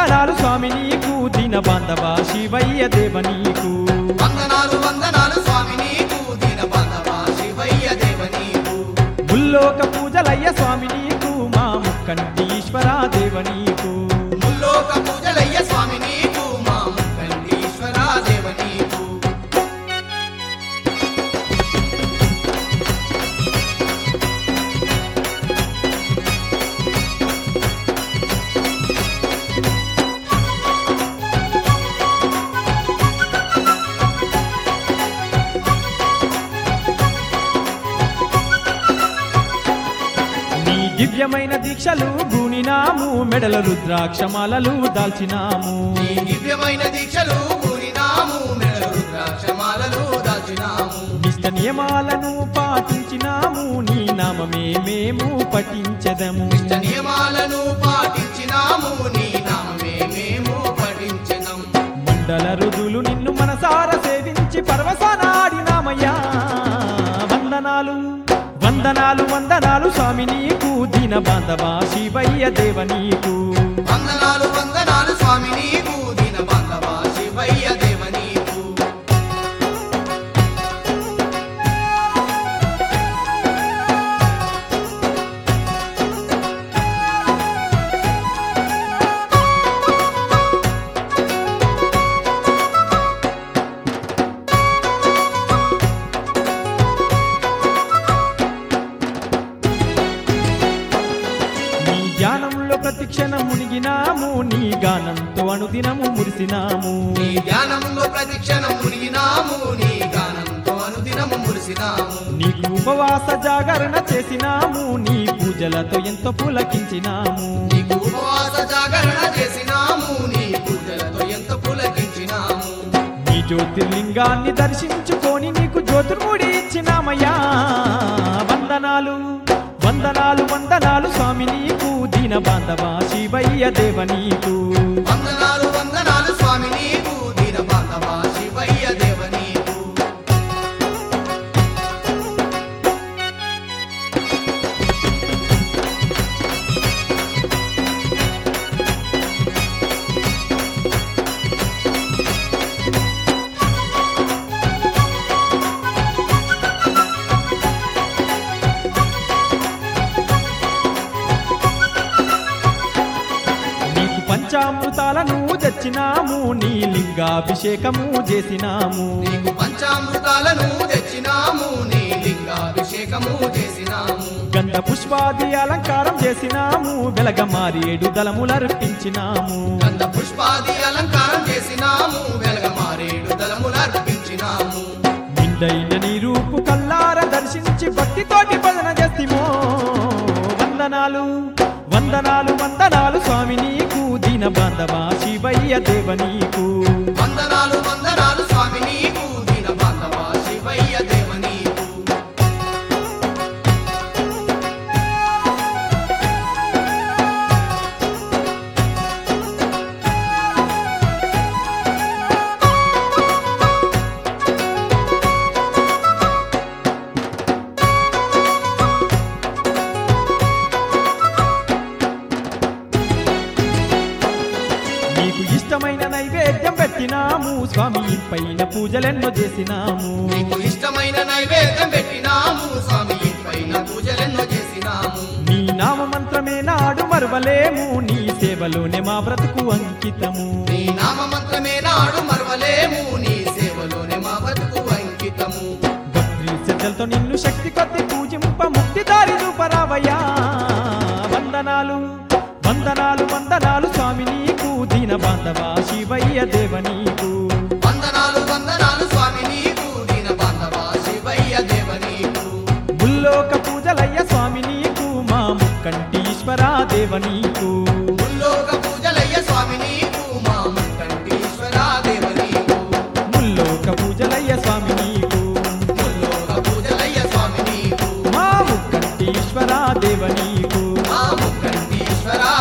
వందనాలు స్వామి నీకు దీన బాంధవ శివయ్య దేవ నీకు వందనాలు వందనాలు స్వామి నీకు దీన బాంధవా శివయ్య దేవ నీకు ముల్లోక పూజలయ్య స్వామి నీకు మా ముక్కంటి ఈశ్వర దేవ నీకు ముల్లోక పూజలయ్య స్వామి నీకు మా ముక్కండీశ్వర దేవ నీకు నీ దివ్యమైన దీక్షలు గూనినాము మెడల రుద్రాక్షమాలలు దాల్చినాము నీ దివ్యమైన దీక్షలు పూరినాము మెడలు రుద్రాక్షమాలలు దాచినాము నిష్ట నియమాలను పాటించినాము నీ నామమే మేము పఠించదము ఇష్ట నియమాలను పాటించినాము నీ నామే మేము పఠించినం మండల రుదులు నిన్ను మనసార సేవించి పరవశనాడినామయ్యా వందనాలు వందనాలు వందనాలు స్వామి నీకు దీన బాంధవా శివయ్య దేవ నీకు వందనాలు వందనాలు స్వామి నీకు దీన బాంధవా శివయ్య దేవ నీకు నీ ధ్యానంలో ప్రతిక్షణం మునిగినాము నీ గానంతో అనుదినము మురిసినాము నీ ధ్యానంలో ప్రతిక్షణం మునిగినాము నీ గానంతో అనుదినము మురిసినాము నీకు ఉపవాస జాగరణ చేసినాము నీ పూజలతో ఎంతో పులకించినాము నీకు ఉపవాస జాగరణ చేసినాము నీ పూజలతో ఎంత పులకించినాము నీ జ్యోతిర్లింగాన్ని దర్శించుకొని నీకు జ్యోతిర్ముడి ఇచ్చినామయ్యా వందనాలు వందనాలు వందనాలు స్వామి నీకు దీన బాంధవా శివయ్య దేవ నీకు వందనాలు వందనాలు స్వామి నీకు దీన బాంధవా శివయ్య దేవ నీకు నీకు పంచామృతాలను తెచ్చినాము నీ లింగాభిషేకము చేసినాము నీకు పంచామృతాలను తెచ్చినాము నీ లింగాభిషేకము చేసినాము గంధ పుష్పాది అలంకారం చేసినాము వెలగ మారేడు దళములర్పించినాము గంధ పుష్పాది అలంకారం చేసినాము వెలగ మారేడు దళములు అర్పించినాము నిండైన నీ రూపు కల్లార దర్శించి భక్తితోటి భజన చేస్తిమో వందనాలు వందనాలు వందనాలు స్వామి నీకు దీన బాంధవా శివయ్య దేవ నీకు వందనాలు వందనాలు స్వామి నీకు దీన బాంధవా శివయ్య దేవ నీకు నీకు ఇష్టమైన నైవేద్యం పెట్టినాము స్వామి పైన పూజలెన్నో చేసినాము నీకు ఇష్టమైన నైవేద్యం పెట్టినాము స్వామి పైన పూజలెన్నో చేసినాము నీ నామ మంత్రమే నాడు మరువలేము నీ సేవలోనే మా బ్రతుకు అంకితము నీ నామ మంత్రమే నాడు మరవలేము నీ సేవలోనే మా బతుకు అంకితము భక్తి శ్రద్ధలతో నిన్ను శక్తి కొద్ది పూజింప ముక్తి దారి చూపరావయ్యా వందనాలు వందనాలు వందనాలు స్వామి నీకు దీన బాంధవా శివయ్య దేవ నీకు వందనాలు వందనాలు స్వామి నీకు దీన బాంధవా శివయ్య దేవ నీకు ముల్లోక పూజలయ్య స్వామి నీకు మా ముక్కంటి ఈశ్వర దేవ నీకు ముల్లోక పూజలయ్య స్వామి నీకు మా ముక్కంటీశ్వర దేవ నీకు ముల్లోక పూజలయ్య స్వామి నీకు ముల్లోక పూజలయ్య స్వామి నీకు మా ముక్కంటి ఈశ్వర దేవ నీకు మా ముక్కంటీశ్వర